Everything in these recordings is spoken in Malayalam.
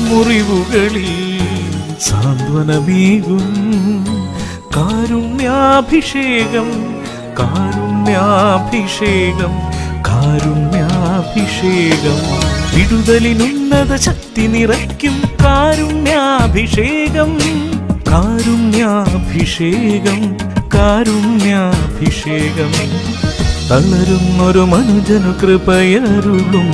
മുറിവുകളിൽ സാന്ത്വനമേകും കാരുണ്യാഭിഷേകം കാരുണ്യാഭിഷേകം കാരുണ്യാഭിഷേകം വിടുതലിനുന്നത ശക്തി നിറയ്ക്കും കാരുണ്യാഭിഷേകം കാരുണ്യാഭിഷേകം കാരുണ്യാഭിഷേകം തളരുന്നൊരു മനുജനു കൃപയരുളും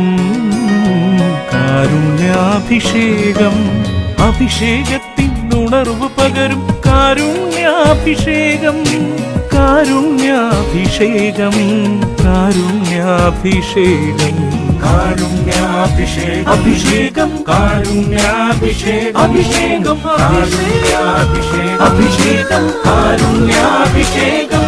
കാരുണ്യാഭിഷേകം അഭിഷേകത്തിനുണർവ് പകരും കാരുണ്യാഭിഷേകം കാരുണ്യാഭിഷേകം കാരുണ്യാഭിഷേകം കാരുണ്യാഭിഷേകം അഭിഷേകം കാരുണ്യാഭിഷേകം അഭിഷേകം കാരുണ്യാഭിഷേകം അഭിഷേകം കാരുണ്യാഭിഷേകം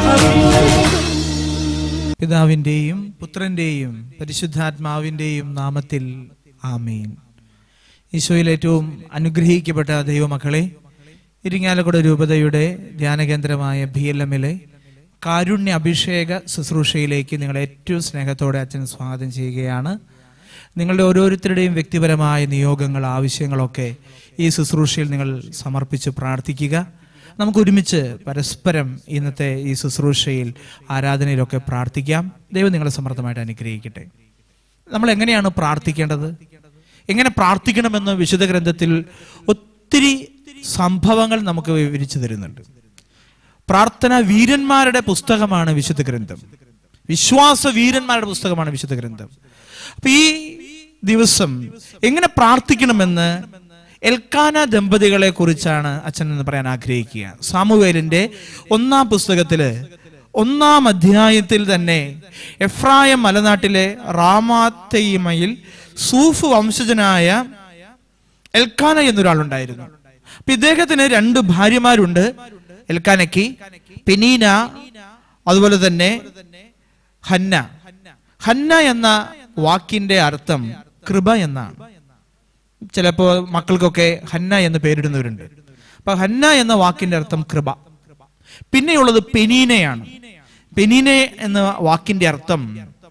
പിതാവിൻ്റെയും പുത്രൻ്റെയും പരിശുദ്ധാത്മാവിൻ്റെയും നാമത്തിൽ ആമീൻ ഈശോയിൽ ഏറ്റവും അനുഗ്രഹിക്കപ്പെട്ട ദൈവമക്കളെ ഇരിങ്ങാലക്കുട രൂപതയുടെ ധ്യാനകേന്ദ്രമായ ബി എൽ എമ്മിലെ കാരുണ്യ അഭിഷേക ശുശ്രൂഷയിലേക്ക് നിങ്ങളെ ഏറ്റവും സ്നേഹത്തോടെ അച്ഛൻ സ്വാഗതം ചെയ്യുകയാണ് നിങ്ങളുടെ ഓരോരുത്തരുടെയും വ്യക്തിപരമായ നിയോഗങ്ങൾ ആവശ്യങ്ങളൊക്കെ ഈ ശുശ്രൂഷയിൽ നിങ്ങൾ സമർപ്പിച്ച് പ്രാർത്ഥിക്കുക നമുക്ക് ഒരുമിച്ച് പരസ്പരം ഇന്നത്തെ ഈ ശുശ്രൂഷയിൽ ആരാധനയിലൊക്കെ പ്രാർത്ഥിക്കാം ദൈവം നിങ്ങളെ സമർത്ഥമായിട്ട് അനുഗ്രഹിക്കട്ടെ നമ്മൾ എങ്ങനെയാണ് പ്രാർത്ഥിക്കേണ്ടത് എങ്ങനെ പ്രാർത്ഥിക്കണമെന്ന് വിശുദ്ധ ഗ്രന്ഥത്തിൽ ഒത്തിരി സംഭവങ്ങൾ നമുക്ക് വിവരിച്ചു തരുന്നുണ്ട് പ്രാർത്ഥന വീരന്മാരുടെ പുസ്തകമാണ് വിശുദ്ധ ഗ്രന്ഥം വിശ്വാസ വീരന്മാരുടെ പുസ്തകമാണ് വിശുദ്ധ ഗ്രന്ഥം അപ്പൊ ഈ ദിവസം എങ്ങനെ പ്രാർത്ഥിക്കണമെന്ന് എൽക്കാന ദമ്പതികളെ കുറിച്ചാണ് അച്ഛൻ എന്ന് പറയാൻ ആഗ്രഹിക്കുക സാമുവേലിന്റെ ഒന്നാം പുസ്തകത്തില് ഒന്നാം അധ്യായത്തിൽ തന്നെ എഫ്രായം മലനാട്ടിലെ റാമാത്തയിമയിൽ സൂഫ് വംശജനായ എൽക്കാന എന്നൊരാളുണ്ടായിരുന്നു അപ്പൊ ഇദ്ദേഹത്തിന് രണ്ട് ഭാര്യമാരുണ്ട് എൽക്കാനയ്ക്ക് പെനീന അതുപോലെ തന്നെ ഹന്ന ഹന്ന എന്ന വാക്കിന്റെ അർത്ഥം കൃപ എന്നാണ് ചിലപ്പോ മക്കൾക്കൊക്കെ ഹന്ന എന്ന് പേരിടുന്നവരുണ്ട് അപ്പൊ ഹന്ന എന്ന വാക്കിന്റെ അർത്ഥം കൃപ പിന്നെയുള്ളത് പെനീനയാണ് പെനീന എന്ന വാക്കിന്റെ അർത്ഥം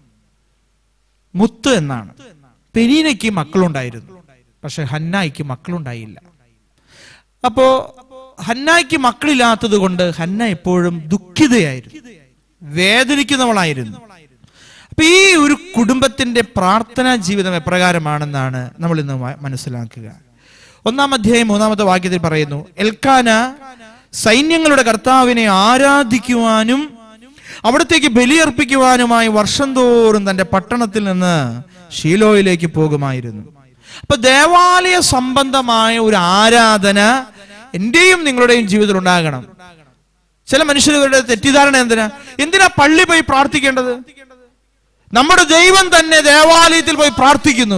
മുത്ത് എന്നാണ് പെനീനയ്ക്ക് മക്കളുണ്ടായിരുന്നു പക്ഷെ ഹന്നായിക്ക് മക്കളുണ്ടായില്ല അപ്പോ ഹന്നായിക്ക് മക്കളില്ലാത്തത് കൊണ്ട് ഹന്ന എപ്പോഴും ദുഃഖിതയായിരുന്നു വേദനിക്കുന്നവളായിരുന്നു അപ്പൊ ഈ ഒരു കുടുംബത്തിന്റെ പ്രാർത്ഥനാ ജീവിതം എപ്രകാരമാണെന്നാണ് നമ്മൾ ഇന്ന് മ- മനസ്സിലാക്കുക ഒന്നാം അധ്യായം മൂന്നാമത്തെ വാക്യത്തിൽ പറയുന്നു എൽക്കാന സൈന്യങ്ങളുടെ കർത്താവിനെ ആരാധിക്കുവാനും അവിടത്തേക്ക് ബലിയർപ്പിക്കുവാനുമായി വർഷം തോറും തന്റെ പട്ടണത്തിൽ നിന്ന് ഷീലോയിലേക്ക് പോകുമായിരുന്നു അപ്പൊ ദേവാലയ സംബന്ധമായ ഒരു ആരാധന എന്റെയും നിങ്ങളുടെയും ജീവിതത്തിൽ ഉണ്ടാകണം ചില മനുഷ്യരുടെ തെറ്റിദ്ധാരണ എന്തിനാ എന്തിനാ പള്ളി പോയി പ്രാർത്ഥിക്കേണ്ടത് നമ്മുടെ ദൈവം തന്നെ ദേവാലയത്തിൽ പോയി പ്രാർത്ഥിക്കുന്നു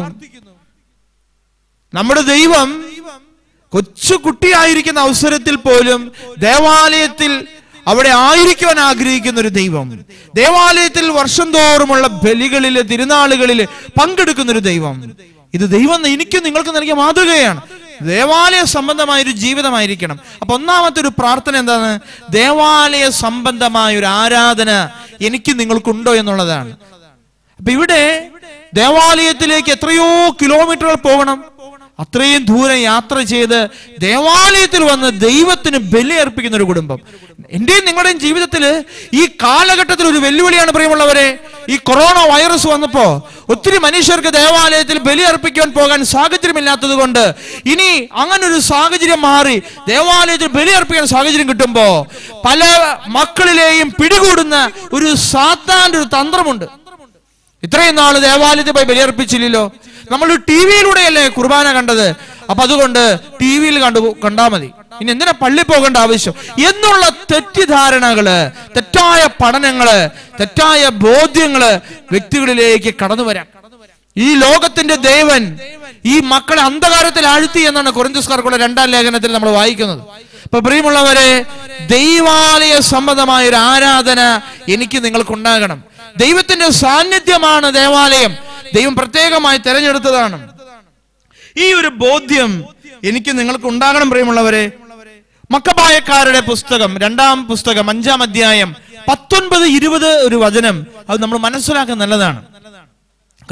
നമ്മുടെ ദൈവം കൊച്ചു കുട്ടിയായിരിക്കുന്ന അവസരത്തിൽ പോലും ദേവാലയത്തിൽ അവിടെ ആയിരിക്കുവാൻ ആഗ്രഹിക്കുന്ന ഒരു ദൈവം ദേവാലയത്തിൽ വർഷം തോറുമുള്ള ബലികളില് തിരുനാളുകളില് പങ്കെടുക്കുന്ന ഒരു ദൈവം ഇത് ദൈവം എനിക്ക് നിങ്ങൾക്ക് നൽകിയ മാതൃകയാണ് ദേവാലയ സംബന്ധമായ ഒരു ജീവിതമായിരിക്കണം അപ്പൊ ഒന്നാമത്തെ ഒരു പ്രാർത്ഥന എന്താണ് ദേവാലയ സംബന്ധമായ ഒരു ആരാധന എനിക്ക് നിങ്ങൾക്കുണ്ടോ എന്നുള്ളതാണ് അപ്പൊ ഇവിടെ ദേവാലയത്തിലേക്ക് എത്രയോ കിലോമീറ്ററുകൾ പോകണം അത്രയും ദൂരം യാത്ര ചെയ്ത് ദേവാലയത്തിൽ വന്ന് ദൈവത്തിന് ബലി അർപ്പിക്കുന്ന ഒരു കുടുംബം എന്റെയും നിങ്ങളുടെയും ജീവിതത്തിൽ ഈ കാലഘട്ടത്തിൽ ഒരു വെല്ലുവിളിയാണ് പ്രിയമുള്ളവരെ ഈ കൊറോണ വൈറസ് വന്നപ്പോ ഒത്തിരി മനുഷ്യർക്ക് ദേവാലയത്തിൽ ബലി അർപ്പിക്കാൻ പോകാൻ സാഹചര്യമില്ലാത്തത് കൊണ്ട് ഇനി അങ്ങനെ ഒരു സാഹചര്യം മാറി ദേവാലയത്തിൽ ബലി അർപ്പിക്കാൻ സാഹചര്യം കിട്ടുമ്പോ പല മക്കളിലെയും പിടികൂടുന്ന ഒരു സാത്താന്റെ ഒരു തന്ത്രമുണ്ട് ഇത്രയും നാള് ദേവാലയത്തിൽ പോയി ബലിയർപ്പിച്ചില്ലല്ലോ നമ്മൾ ടി വിയിലൂടെയല്ലേ കുർബാന കണ്ടത് അപ്പൊ അതുകൊണ്ട് ടി വിയിൽ കണ്ടു കണ്ടാ മതി ഇനി എന്തിനാ പള്ളി പോകേണ്ട ആവശ്യം എന്നുള്ള തെറ്റിദ്ധാരണകള് തെറ്റായ പഠനങ്ങള് തെറ്റായ ബോധ്യങ്ങള് വ്യക്തികളിലേക്ക് കടന്നു വരാം ഈ ലോകത്തിന്റെ ദേവൻ ഈ മക്കളെ അന്ധകാരത്തിൽ ആഴ്ത്തി എന്നാണ് കൊറിന്തസ്കാർക്കുള്ള രണ്ടാം ലേഖനത്തിൽ നമ്മൾ വായിക്കുന്നത് അപ്പൊ പ്രിയമുള്ളവരെ ദൈവാലയ സംബന്ധമായ ഒരു ആരാധന എനിക്ക് നിങ്ങൾക്കുണ്ടാകണം ദൈവത്തിന്റെ സാന്നിധ്യമാണ് ദേവാലയം ദൈവം പ്രത്യേകമായി തെരഞ്ഞെടുത്തതാണ് ഈ ഒരു ബോധ്യം എനിക്ക് നിങ്ങൾക്ക് ഉണ്ടാകണം പ്രിയമുള്ളവരെ മക്കബായക്കാരുടെ പുസ്തകം രണ്ടാം പുസ്തകം അഞ്ചാം അധ്യായം പത്തൊൻപത് ഇരുപത് ഒരു വചനം അത് നമ്മൾ മനസ്സിലാക്കാൻ നല്ലതാണ്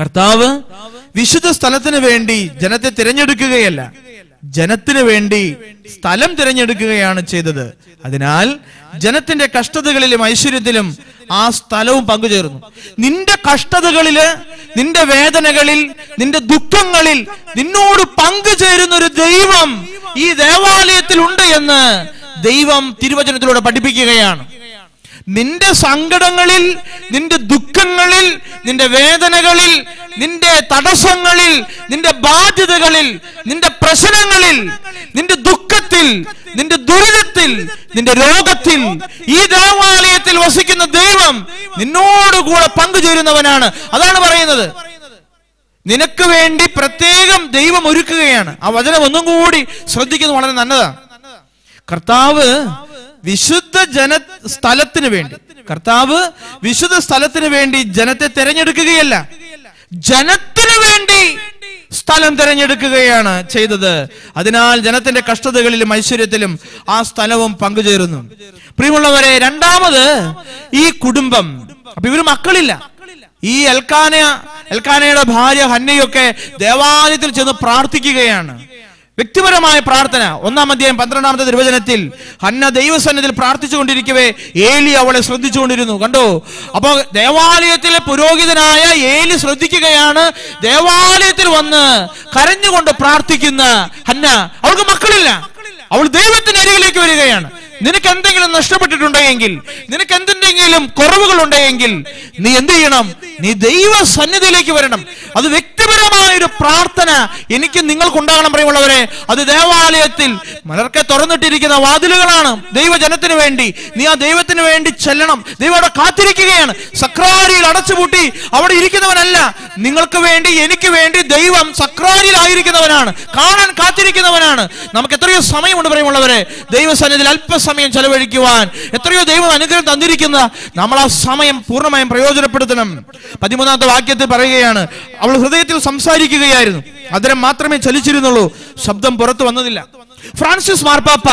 കർത്താവ് വിശുദ്ധ സ്ഥലത്തിന് വേണ്ടി ജനത്തെ തിരഞ്ഞെടുക്കുകയല്ല ജനത്തിന് വേണ്ടി സ്ഥലം തിരഞ്ഞെടുക്കുകയാണ് ചെയ്തത് അതിനാൽ ജനത്തിന്റെ കഷ്ടതകളിലും ഐശ്വര്യത്തിലും ആ സ്ഥലവും പങ്കുചേർന്നു നിന്റെ കഷ്ടതകളില് നിന്റെ വേദനകളിൽ നിന്റെ ദുഃഖങ്ങളിൽ നിന്നോട് പങ്കുചേരുന്ന ഒരു ദൈവം ഈ ദേവാലയത്തിൽ ഉണ്ട് എന്ന് ദൈവം തിരുവചനത്തിലൂടെ പഠിപ്പിക്കുകയാണ് നിന്റെ സങ്കടങ്ങളിൽ നിന്റെ ദുഃഖങ്ങളിൽ നിന്റെ വേദനകളിൽ നിന്റെ തടസ്സങ്ങളിൽ നിന്റെ ബാധ്യതകളിൽ നിന്റെ പ്രശ്നങ്ങളിൽ നിന്റെ ദുഃഖത്തിൽ നിന്റെ ദുരിതത്തിൽ നിന്റെ രോഗത്തിൽ ഈ ദേവാലയത്തിൽ വസിക്കുന്ന ദൈവം നിന്നോടുകൂടെ പങ്കുചേരുന്നവനാണ് അതാണ് പറയുന്നത് നിനക്ക് വേണ്ടി പ്രത്യേകം ദൈവം ഒരുക്കുകയാണ് ആ വചനം ഒന്നും കൂടി ശ്രദ്ധിക്കുന്നത് വളരെ നല്ലതാണ് കർത്താവ് വിശുദ്ധ ജന സ്ഥലത്തിന് വേണ്ടി കർത്താവ് വിശുദ്ധ സ്ഥലത്തിന് വേണ്ടി ജനത്തെ തിരഞ്ഞെടുക്കുകയല്ല ജനത്തിന് വേണ്ടി സ്ഥലം തിരഞ്ഞെടുക്കുകയാണ് ചെയ്തത് അതിനാൽ ജനത്തിന്റെ കഷ്ടതകളിലും ഐശ്വര്യത്തിലും ആ സ്ഥലവും പങ്കുചേരുന്നു പ്രിയമുള്ളവരെ രണ്ടാമത് ഈ കുടുംബം അപ്പൊ ഇവര് മക്കളില്ല ഈ എൽക്കാന എൽക്കാനയുടെ ഭാര്യ ഹന്നയൊക്കെ ദേവാലയത്തിൽ ചെന്ന് പ്രാർത്ഥിക്കുകയാണ് വ്യക്തിപരമായ പ്രാർത്ഥന ഒന്നാം അധ്യായം പന്ത്രണ്ടാമത്തെ നിർവചനത്തിൽ ഹന്ന ദൈവസന്നിധിയിൽ പ്രാർത്ഥിച്ചുകൊണ്ടിരിക്കവേ ഏലി അവളെ ശ്രദ്ധിച്ചുകൊണ്ടിരുന്നു കണ്ടോ അപ്പൊ ദേവാലയത്തിലെ പുരോഹിതനായ ഏലി ശ്രദ്ധിക്കുകയാണ് ദേവാലയത്തിൽ വന്ന് കരഞ്ഞുകൊണ്ട് പ്രാർത്ഥിക്കുന്ന ഹന്ന അവൾക്ക് മക്കളില്ല അവൾ ദൈവത്തിന്റെ അരികിലേക്ക് വരികയാണ് നിനക്ക് എന്തെങ്കിലും നഷ്ടപ്പെട്ടിട്ടുണ്ടെങ്കിൽ നിനക്ക് എന്തെങ്കിലും കുറവുകൾ ഉണ്ടെങ്കിൽ നീ എന്ത് ചെയ്യണം നീ ദൈവ സന്നിധിയിലേക്ക് വരണം അത് വ്യക്തിപരമായ ഒരു പ്രാർത്ഥന എനിക്ക് നിങ്ങൾക്കുണ്ടാകണം പ്രിയമുള്ളവരെ അത് ദേവാലയത്തിൽ മലർക്കെ തുറന്നിട്ടിരിക്കുന്ന വാതിലുകളാണ് ദൈവജനത്തിന് വേണ്ടി നീ ആ ദൈവത്തിന് വേണ്ടി ചെല്ലണം ദൈവം അവിടെ കാത്തിരിക്കുകയാണ് സക്രാരിയിൽ അടച്ചുപൂട്ടി അവിടെ ഇരിക്കുന്നവനല്ല നിങ്ങൾക്ക് വേണ്ടി എനിക്ക് വേണ്ടി ദൈവം സക്രാരിയിലായിരിക്കുന്നവനാണ് കാണാൻ കാത്തിരിക്കുന്നവനാണ് നമുക്ക് എത്രയോ സമയമുണ്ട് പ്രിയമുള്ളവരെ ദൈവസന്നിധിയിൽ അല്പസമയം ചെലവഴിക്കുവാൻ എത്രയോ ദൈവം അനുഗ്രഹം തന്നിരിക്കുന്ന നമ്മൾ ആ സമയം പൂർണ്ണമായും പ്രയോജനപ്പെടുത്തണം പതിമൂന്നാമത്തെ വാക്യത്തിൽ പറയുകയാണ് അവൾ ഹൃദയത്തിൽ സംസാരിക്കുകയായിരുന്നു അതിരം മാത്രമേ ചലിച്ചിരുന്നുള്ളൂ ശബ്ദം പുറത്തു വന്നതില്ല ഫ്രാൻസിസ് മാർപ്പാപ്പ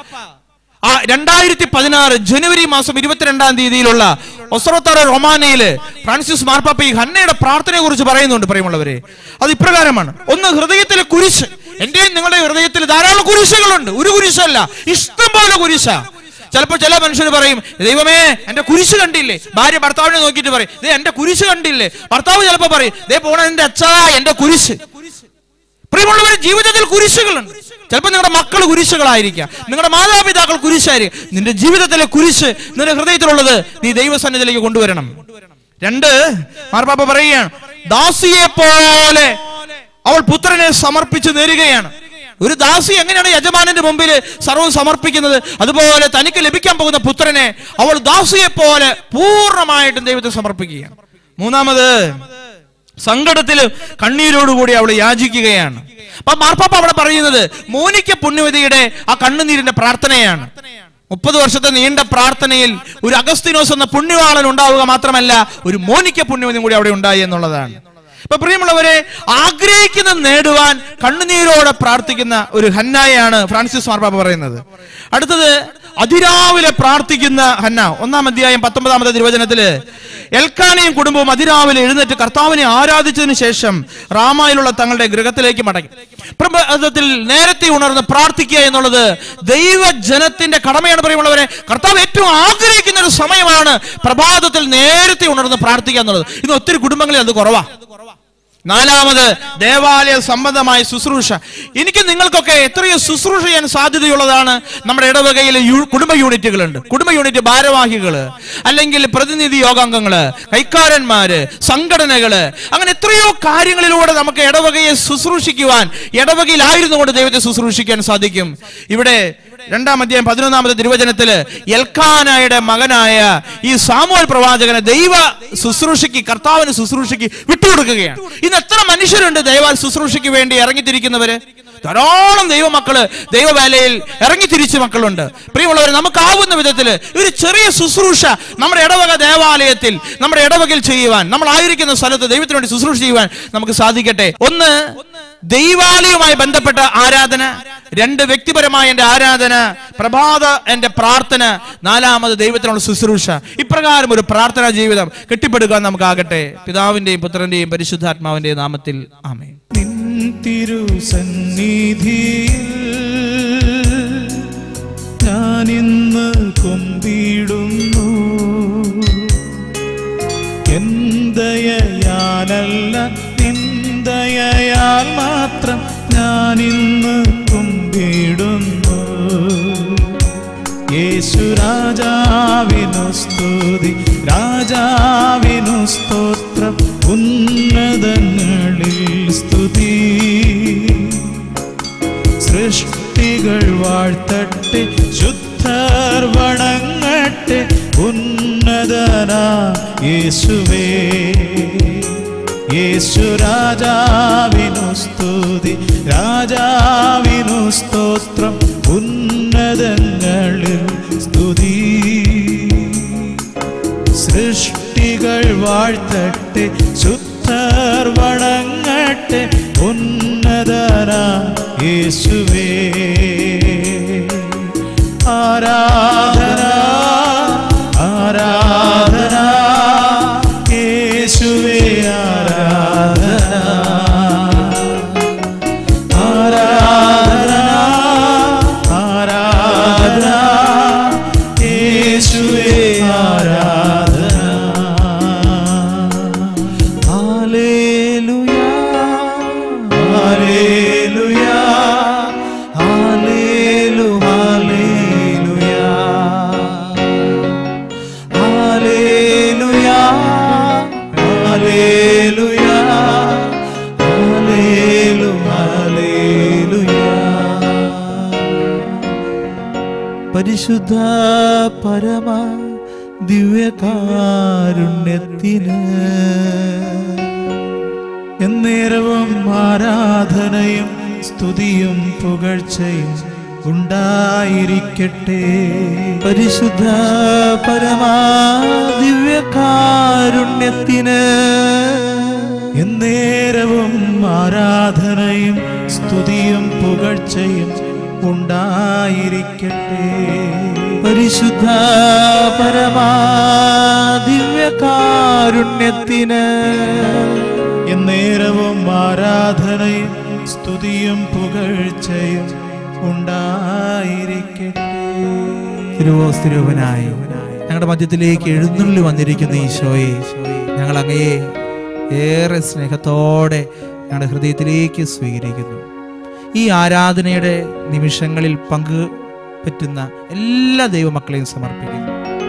ആ രണ്ടായിരത്തി പതിനാറ് ജനുവരി മാസം ഇരുപത്തിരണ്ടാം തീയതിയിലുള്ള ഒസറോത്തറ റൊമാനയില് ഫ്രാൻസിസ് മാർപ്പാപ്പ ഈ ഹന്നയുടെ പ്രാർത്ഥനയെ കുറിച്ച് പറയുന്നുണ്ട് പറയുമുള്ളവരെ അത് ഇപ്രകാരമാണ് ഒന്ന് ഹൃദയത്തിലെ കുരിശ് എന്റെയും നിങ്ങളുടെ ഹൃദയത്തിൽ ധാരാളം കുരിശുകളുണ്ട് ഒരു കുരിശല്ല ഇഷ്ടം പോലെ കുരിശ ചിലപ്പോൾ ചില മനുഷ്യർ പറയും ദൈവമേ എന്റെ കുരിശ് കണ്ടില്ലേ ഭാര്യ ഭർത്താവിനെ നോക്കിയിട്ട് പറയും ദേ എന്റെ കുരിശ് കണ്ടില്ലേ ഭർത്താവ് ചിലപ്പോൾ പറയും ദേ പോണ എന്റെ അച്ഛാ എന്റെ കുരിശ് പ്രിയമുള്ളവരുടെ ജീവിതത്തിൽ കുരിശുകളുണ്ട് ചിലപ്പോൾ നിങ്ങളുടെ മക്കൾ കുരിശുകളായിരിക്കാം നിങ്ങളുടെ മാതാപിതാക്കൾ കുരിശായിരിക്കും നിന്റെ ജീവിതത്തിലെ കുരിശ് നിന്റെ ഹൃദയത്തിലുള്ളത് നീ ദൈവസന്നിധിയിലേക്ക് കൊണ്ടുവരണം രണ്ട് മാർപ്പാപ്പ പറയുകയാണ് ദാസിയെ പോലെ അവൾ പുത്രനെ സമർപ്പിച്ച് നേരുകയാണ് ഒരു ദാസി എങ്ങനെയാണ് യജമാനന്റെ മുമ്പിൽ സർവ്വം സമർപ്പിക്കുന്നത് അതുപോലെ തനിക്ക് ലഭിക്കാൻ പോകുന്ന പുത്രനെ അവൾ ദാസിയെ പോലെ പൂർണ്ണമായിട്ടും ദൈവത്തെ സമർപ്പിക്കുകയാണ് മൂന്നാമത് സങ്കടത്തിലും കണ്ണീരോടുകൂടി അവൾ യാചിക്കുകയാണ് അപ്പൊ മാർപ്പാപ്പ അവിടെ പറയുന്നത് മോനിക്ക പുണ്യവതിയുടെ ആ കണ്ണുനീരിന്റെ പ്രാർത്ഥനയാണ് മുപ്പത് വർഷത്തെ നീണ്ട പ്രാർത്ഥനയിൽ ഒരു അഗസ്തിനോസ് എന്ന പുണ്യവാളൻ ഉണ്ടാവുക മാത്രമല്ല ഒരു മോനിക്ക പുണ്യവതിയും കൂടി അവിടെ ഉണ്ടായി എന്നുള്ളതാണ് ഇപ്പൊ പ്രിയമുള്ളവരെ ആഗ്രഹിക്കുന്ന നേടുവാൻ കണ്ണുനീരോടെ പ്രാർത്ഥിക്കുന്ന ഒരു ഹന്നായാണ് ഫ്രാൻസിസ് മാർപ്പാപ്പ പറയുന്നത് അടുത്തത് അതിരാവിലെ പ്രാർത്ഥിക്കുന്ന ഹന്ന ഒന്നാം അധ്യായം പത്തൊമ്പതാമത്തെ തിരുവചനത്തില് എൽക്കാനയും കുടുംബവും അതിരാവിലെ എഴുന്നേറ്റ് കർത്താവിനെ ആരാധിച്ചതിന് ശേഷം റാമായിലുള്ള തങ്ങളുടെ ഗൃഹത്തിലേക്ക് മടങ്ങി പ്രഭാതത്തിൽ നേരത്തെ ഉണർന്ന് പ്രാർത്ഥിക്കുക എന്നുള്ളത് ദൈവജനത്തിന്റെ കടമയാണ് പറയുമുള്ളവരെ കർത്താവ് ഏറ്റവും ആഗ്രഹിക്കുന്ന ഒരു സമയമാണ് പ്രഭാതത്തിൽ നേരത്തെ ഉണർന്ന് പ്രാർത്ഥിക്കുക എന്നുള്ളത് ഇന്ന് ഒത്തിരി കുടുംബങ്ങളിൽ അത് കുറവാ നാലാമത് ദേവാലയ സംബന്ധമായ ശുശ്രൂഷ എനിക്ക് നിങ്ങൾക്കൊക്കെ എത്രയോ ശുശ്രൂഷ ചെയ്യാൻ സാധ്യതയുള്ളതാണ് നമ്മുടെ ഇടവകയിലെ യു- കുടുംബ യൂണിറ്റുകളുണ്ട് കുടുംബ യൂണിറ്റ് ഭാരവാഹികള് അല്ലെങ്കിൽ പ്രതിനിധി യോഗാംഗങ്ങള് കൈക്കാരന്മാര് സംഘടനകള് അങ്ങനെ എത്രയോ കാര്യങ്ങളിലൂടെ നമുക്ക് ഇടവകയെ ശുശ്രൂഷിക്കുവാൻ ഇടവകയിലായിരുന്നു കൊണ്ട് ദൈവത്തെ ശുശ്രൂഷിക്കാൻ സാധിക്കും ഇവിടെ രണ്ടാം അധ്യായം പതിനൊന്നാമത്തെ തിരുവചനത്തില് എൽക്കാനായുടെ മകനായ ഈ സാമുവൽ പ്രവാചകനെ ദൈവ ശുശ്രൂഷയ്ക്ക് കർത്താവിന് ശുശ്രൂഷയ്ക്ക് വിട്ടുകൊടുക്കുകയാണ് ഇന്ന് എത്ര മനുഷ്യരുണ്ട് ദൈവ ശുശ്രൂഷയ്ക്ക് വേണ്ടി ഇറങ്ങിത്തിരിക്കുന്നവര് ധാരാളം ദൈവമക്കള് ദൈവവേലയിൽ ഇറങ്ങിത്തിരിച്ച മക്കളുണ്ട് പ്രിയമുള്ളവർ നമുക്കാവുന്ന വിധത്തില് ഒരു ചെറിയ ശുശ്രൂഷ നമ്മുടെ ഇടവക ദേവാലയത്തിൽ നമ്മുടെ ഇടവകയിൽ ചെയ്യുവാൻ നമ്മൾ ആയിരിക്കുന്ന സ്ഥലത്ത് ദൈവത്തിന് വേണ്ടി ശുശ്രൂഷ ചെയ്യുവാൻ നമുക്ക് സാധിക്കട്ടെ ഒന്ന് ദൈവാലയവുമായി ബന്ധപ്പെട്ട ആരാധന രണ്ട് വ്യക്തിപരമായ എന്റെ ആരാധന പ്രഭാത എന്റെ പ്രാർത്ഥന നാലാമത് ദൈവത്തിനുള്ള ശുശ്രൂഷ ഇപ്രകാരം ഒരു പ്രാർത്ഥനാ ജീവിതം കെട്ടിപ്പടുക്കാൻ നമുക്കാകട്ടെ പിതാവിന്റെയും പുത്രന്റെയും പരിശുദ്ധാത്മാവിന്റെയും നാമത്തിൽ ആമേ നിൻ തിരുസന്നിധിയിൽ ഞാനിന്ന് കൊമ്പിടുന്നു എന്തയാലല്ല നിന്ദയാൽ മാത്രം ഞാനിന്ന് കുമ്പിടുന്നു യേശു രാജാവിനു സ്തുതി രാജാവിനു സ്തോത്രം ഉന്നതങ്ങളിൽ സ്തുതി സൃഷ്ടികൾ വാഴ്ത്തട്ടെ ശുദ്ധർ വണങ്ങട്ടെ ഉന്നതനാ യേശുവേ യേശു രാജാവിനു സ്തുതി രാജാവിനു സ്തോത്രം ഉന്നതങ്ങളിൽ സ്തുതി സൃഷ്ടികൾ വാഴ്ത്തട്ടെ ശുദ്ധർ വണങ്ങട്ടെ ഉന്നതന യേശുവേ ആരാധന ആരാധന യേശുവേ ആരാധന ആരാധന ആരാധന യേശുവേ ആരാധന ഹല്ലേലൂയ ഹല്ലേലൂയ ഹല്ലേലു ഹല്ലേലൂയ ഹല്ലേലൂയ ഹല്ലേലൂയ ഹല്ലേലു ഹല്ലേലൂയ പരിശുദ്ധ പരമ ദിവ്യകാരുണ്യത്തിന് എന്നേരവും ആരാധനയും സ്തുതിയും പുകഴ്ചയും ഉണ്ടായിരിക്കട്ടെ പരിശുദ്ധ പരമാ ദിവ്യകാരുണ്യത്തിന് എന്നേരവും ആരാധനയും സ്തുതിയും പുകഴ്ചയും ഉണ്ടായിരിക്കട്ടെ പരിശുദ്ധ പരമാ ദിവ്യകാരുണ്യത്തിന് എന്നേരവും ആരാധനയും സ്തുതിയും പുകഴ്ചയും ഉണ്ടായിരിക്കട്ടെ തിരുവോസ്തിരൂപനായി ഞങ്ങളുടെ മധ്യത്തിലേക്ക് എഴുന്നള്ളി വന്നിരിക്കുന്ന ഈശോയെ ഞങ്ങൾ അങ്ങയെ ഏറെ സ്നേഹത്തോടെ ഞങ്ങളുടെ ഹൃദയത്തിലേക്ക് സ്വീകരിക്കുന്നു ഈ ആരാധനയുടെ നിമിഷങ്ങളിൽ പങ്കു പറ്റുന്ന എല്ലാ ദൈവമക്കളെയും സമർപ്പിക്കുന്നു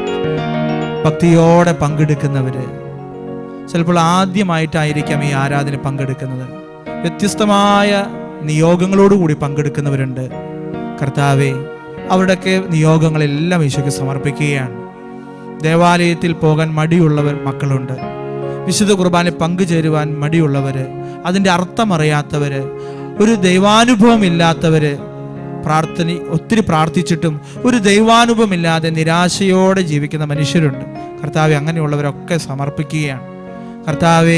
ഭക്തിയോടെ പങ്കെടുക്കുന്നവര് ചിലപ്പോൾ ആദ്യമായിട്ടായിരിക്കാം ഈ ആരാധന പങ്കെടുക്കുന്നത് വ്യത്യസ്തമായ നിയോഗങ്ങളോടുകൂടി പങ്കെടുക്കുന്നവരുണ്ട് കർത്താവെ അവരുടെയൊക്കെ നിയോഗങ്ങളെല്ലാം ഈശോയ്ക്ക് സമർപ്പിക്കുകയാണ് ദേവാലയത്തിൽ പോകാൻ മടിയുള്ളവർ മക്കളുണ്ട് വിശുദ്ധ കുർബാനയിൽ പങ്കുചേരുവാൻ മടിയുള്ളവര് അതിൻ്റെ അർത്ഥം അറിയാത്തവര് ഒരു ദൈവാനുഭവം ഇല്ലാത്തവര് പ്രാർത്ഥന ഒത്തിരി പ്രാർത്ഥിച്ചിട്ടും ഒരു ദൈവാനുഭവം ഇല്ലാതെ നിരാശയോടെ ജീവിക്കുന്ന മനുഷ്യരുണ്ട് കർത്താവെ അങ്ങനെയുള്ളവരൊക്കെ സമർപ്പിക്കുകയാണ് കർത്താവെ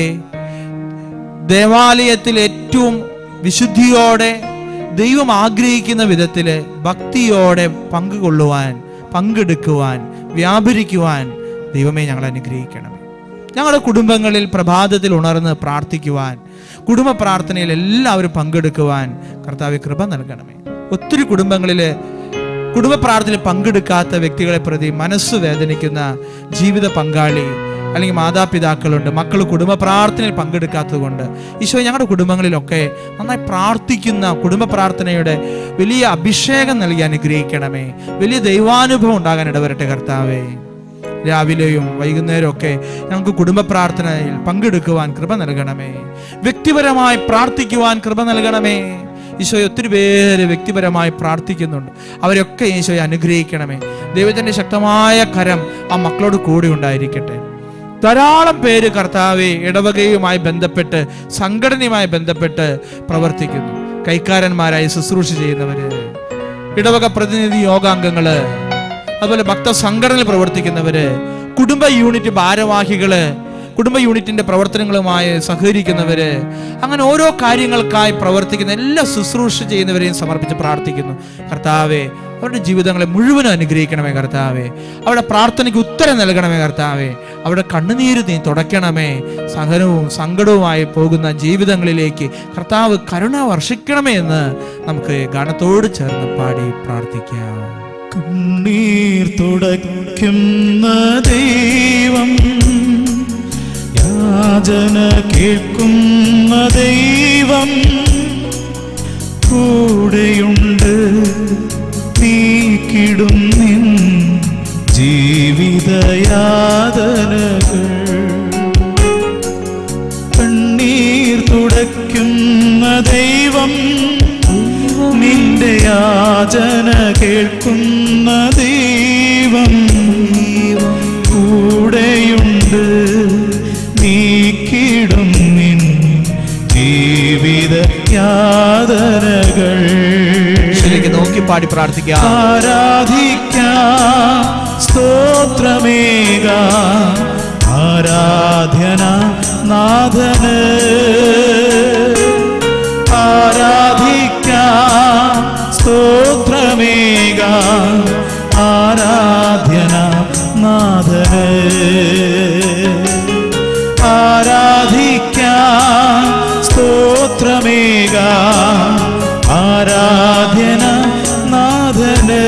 ദേവാലയത്തിൽ ഏറ്റവും വിശുദ്ധിയോടെ ദൈവം ആഗ്രഹിക്കുന്ന വിധത്തില് ഭക്തിയോടെ പങ്കുകൊള്ളുവാൻ പങ്കെടുക്കുവാൻ വ്യാപരിക്കുവാൻ ദൈവമേ ഞങ്ങളെ അനുഗ്രഹിക്കണമേ ഞങ്ങളുടെ കുടുംബങ്ങളിൽ പ്രഭാതത്തിൽ ഉണർന്ന് പ്രാർത്ഥിക്കുവാൻ കുടുംബ പ്രാർത്ഥനയിൽ എല്ലാവരും പങ്കെടുക്കുവാൻ കർത്താവ് കൃപ നൽകണമേ ഒത്തിരി കുടുംബങ്ങളിൽ കുടുംബ പ്രാർത്ഥനയിൽ പങ്കെടുക്കാത്ത വ്യക്തികളെ പ്രതി മനസ്സ് വേദനിക്കുന്ന ജീവിത പങ്കാളി അല്ലെങ്കിൽ മാതാപിതാക്കളുണ്ട് മക്കൾ കുടുംബ പ്രാർത്ഥനയിൽ പങ്കെടുക്കാത്തത് കൊണ്ട് ഈശോ ഞങ്ങളുടെ കുടുംബങ്ങളിലൊക്കെ നന്നായി പ്രാർത്ഥിക്കുന്ന കുടുംബ പ്രാർത്ഥനയുടെ വലിയ അഭിഷേകം നൽകി അനുഗ്രഹിക്കണമേ വലിയ ദൈവാനുഭവം ഉണ്ടാകാൻ ഇടവരട്ടെ കർത്താവേ രാവിലെയും വൈകുന്നേരവും ഒക്കെ ഞങ്ങൾക്ക് കുടുംബ പ്രാർത്ഥനയിൽ പങ്കെടുക്കുവാൻ കൃപ നൽകണമേ വ്യക്തിപരമായി പ്രാർത്ഥിക്കുവാൻ കൃപ നൽകണമേ ഈശോയെ ഒത്തിരി പേര് വ്യക്തിപരമായി പ്രാർത്ഥിക്കുന്നുണ്ട് അവരൊക്കെ ഈശോയെ അനുഗ്രഹിക്കണമേ ദൈവത്തിന്റെ ശക്തമായ കരം ആ മക്കളോട് കൂടി ഉണ്ടായിരിക്കട്ടെ ധാരാളം പേര് കർത്താവെ ഇടവകയുമായി ബന്ധപ്പെട്ട് സംഘടനയുമായി ബന്ധപ്പെട്ട് പ്രവർത്തിക്കുന്നു കൈക്കാരന്മാരായി ശുശ്രൂഷ ചെയ്യുന്നവര് ഇടവക പ്രതിനിധി യോഗാംഗങ്ങള് അതുപോലെ ഭക്ത സംഘടനയിൽ പ്രവർത്തിക്കുന്നവര് കുടുംബ യൂണിറ്റ് ഭാരവാഹികള് കുടുംബ യൂണിറ്റിന്റെ പ്രവർത്തനങ്ങളുമായി സഹകരിക്കുന്നവര് അങ്ങനെ ഓരോ കാര്യങ്ങൾക്കായി പ്രവർത്തിക്കുന്ന എല്ലാ ശുശ്രൂഷ ചെയ്യുന്നവരെയും സമർപ്പിച്ച് പ്രാർത്ഥിക്കുന്നു കർത്താവെ അവരുടെ ജീവിതങ്ങളെ മുഴുവനും അനുഗ്രഹിക്കണമേ കർത്താവെ അവരുടെ പ്രാർത്ഥനയ്ക്ക് ഉത്തരം നൽകണമേ കർത്താവെ അവരുടെ കണ്ണുനീര് നീ തുടയ്ക്കണമേ സഹനവും സങ്കടവുമായി പോകുന്ന ജീവിതങ്ങളിലേക്ക് കർത്താവ് കരുണ വർഷിക്കണമേ എന്ന് നമുക്ക് ഗാനത്തോട് ചേർന്ന് പാടി പ്രാർത്ഥിക്കാം കണ്ണീർ തുടയ്ക്കുന്ന ദൈവം യാചന കേൾക്കുന്ന ദൈവം കൂടെയുണ്ട് നീക്കിടും നിൻ ജീവിതയാതനകൾ കണ്ണീർ തുടയ്ക്കുന്ന ദൈവം നിന്റെ യാചന കേൾക്കുന്ന ദൈവം കൂടെയുണ്ട് നീക്കിടും നിൻ ജീവിത യാതനകൾ ഈശോയിലേക്ക് നോക്കി പാടി പ്രാർത്ഥിക്കാം ആരാധിക്കാം സ്തോത്രമേക ആരാധ്യന നാഥന് ആരാധിക്കാം സ്തോത്രമേക ആരാധ്യന നാഥന് ആരാധിക്കാം സ്തോത്രമേക ആരാധ്യന നാഥന്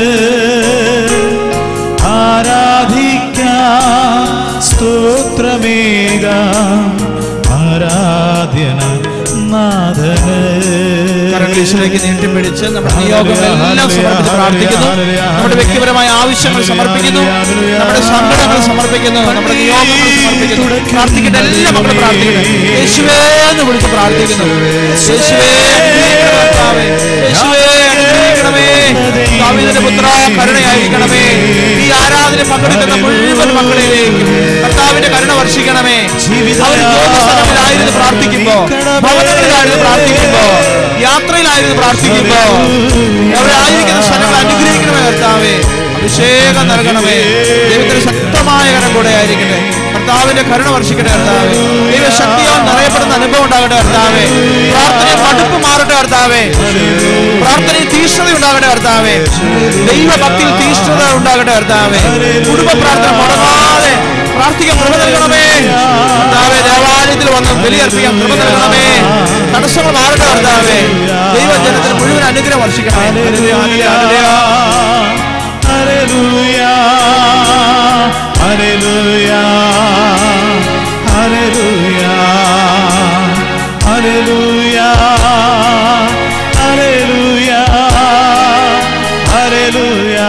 ആരാധിക്കാം സ്തോത്രമേക ആരാധ്യന നാഥന് കരങ്ങൾ ഈശോയിലേക്ക് നീട്ടിപ്പിടിച്ച് നമ്മുടെ നിയോഗങ്ങളെല്ലാം സമർപ്പിച്ച് പ്രാർത്ഥിക്കുന്നു നമ്മുടെ വ്യക്തിപരമായ ആവശ്യങ്ങൾ സമർപ്പിക്കുന്നു നമ്മുടെ സങ്കടങ്ങൾ സമർപ്പിക്കുന്നു നമ്മുടെ നിയോഗങ്ങൾ സമർപ്പിക്കുന്നു പ്രാർത്ഥിക്കട്ടെ എല്ലാ മക്കളും പ്രാർത്ഥിക്കുന്നു യേശുവേ എന്ന് വിളിച്ച് പ്രാർത്ഥിക്കുന്നു യേശുവേ അനുഗ്രഹിക്കണമേ കർത്താവേ. യേശുവേ അനുഗ്രഹിക്കണമേ ദാവീദിന്റെ പുത്ര കരുണയായിരിക്കണമേ ഈ ആരാധന പങ്കെടുക്കുന്ന മുഴുവൻ മക്കളിലേക്കും കർത്താവിന്റെ കരുണ വർഷിക്കണമേ അവർ ജോലി സ്ഥലങ്ങളിലായിരുന്നു പ്രാർത്ഥിക്കുമ്പോ ഭവനങ്ങളിലായിരുന്നു പ്രാർത്ഥിക്കുമ്പോ യാത്രയിലായിരുന്നു പ്രാർത്ഥിക്കുമ്പോ അവരായിരിക്കുന്ന സ്ഥലങ്ങൾ അനുഗ്രഹിക്കണമേ കർത്താവേ അഭിഷേകം നൽകണമേ ദൈവത്തിന് ശക്തമായ കരം കൂടെ ആയിരിക്കട്ടെ കർത്താവിന്റെ കരുണ വർഷിക്കട്ടെ കർത്താവേ ദൈവശക്തിയാൽ നിറയപ്പെടുന്ന അനുഭവം ഉണ്ടാകട്ടെ കർത്താവേ പ്രാർത്ഥന മടുപ്പ് മാറട്ടെ കർത്താവേ പ്രാർത്ഥനയിൽ തീഷ്ണത ഉണ്ടാകട്ടെ കർത്താവേ ദൈവഭക്തിയിൽ തീഷ്ണത ഉണ്ടാകട്ടെ കർത്താവേ കുടുംബ പ്രാർത്ഥന മുടങ്ങാതെ പ്രാർത്ഥിക്കാൻ കൃപ നൽകണമേ കർത്താവേ ദേവാലയത്തിൽ വന്ന് ബലിയർപ്പിക്കാൻ കൃപ നൽകണമേ തടസ്സങ്ങൾ മാറട്ടെ കർത്താവേ ദൈവജനത്തിന് മുഴുവൻ അനുഗ്രഹം വർഷിക്കണമേ ഹല്ലേലൂയ, ഹല്ലേലൂയ. ഹല്ലേലൂയ ഹല്ലേലൂയ ഹല്ലേലൂയ ഹല്ലേലൂയ ഹല്ലേലൂയ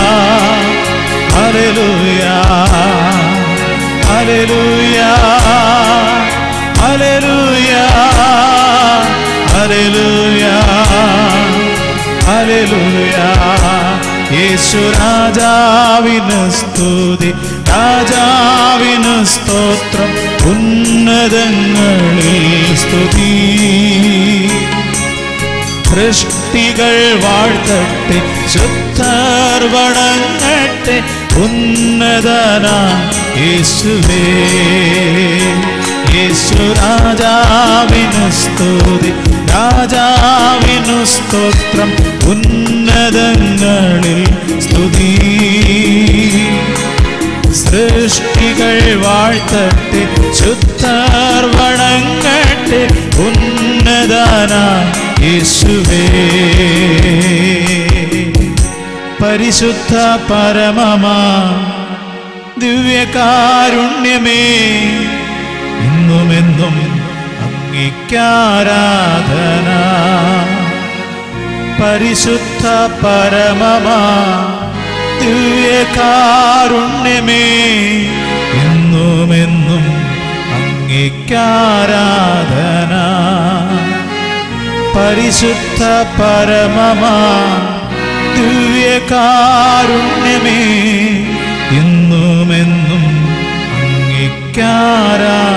ഹല്ലേലൂയ ഹല്ലേലൂയ ഹല്ലേലൂയ ഹല്ലേലൂയ ഹല്ലേലൂയ യേശു രാജാവിന് സ്തുതി രാജാവിന് സ്തോത്രം ഉന്നതങ്ങളിൽ സ്തുതി സൃഷ്ടികൾ വാഴ്ത്തട്ടെ ശുദ്ധർ വണങ്ങട്ടെ ഉന്നതന യേശുവേ യേശു രാജാവിനു സ്തുതി രാജാവിനു സ്തോത്രം ഉന്നതങ്ങളിൽ സ്തുതി സൃഷ്ടികൾ വാഴ്ത്തട്ടെ ശുദ്ധർ വണങ്ങട്ടെ ഉന്നതന യേശുവേ പരിശുദ്ധ പരമമാ ദിവ്യകാരുണ്യമേ ഇന്നുമെന്നും അംഗീകാരാധന പരിശുദ്ധ പരമമാ ദിവ്യകാരുണ്യമേ എന്നുമെന്നും അംഗീകാരാധന പരിശുദ്ധ പരമമാ ദിവ്യകാരുണ്യമേ എന്നുമെന്നും അംഗീകാരാധന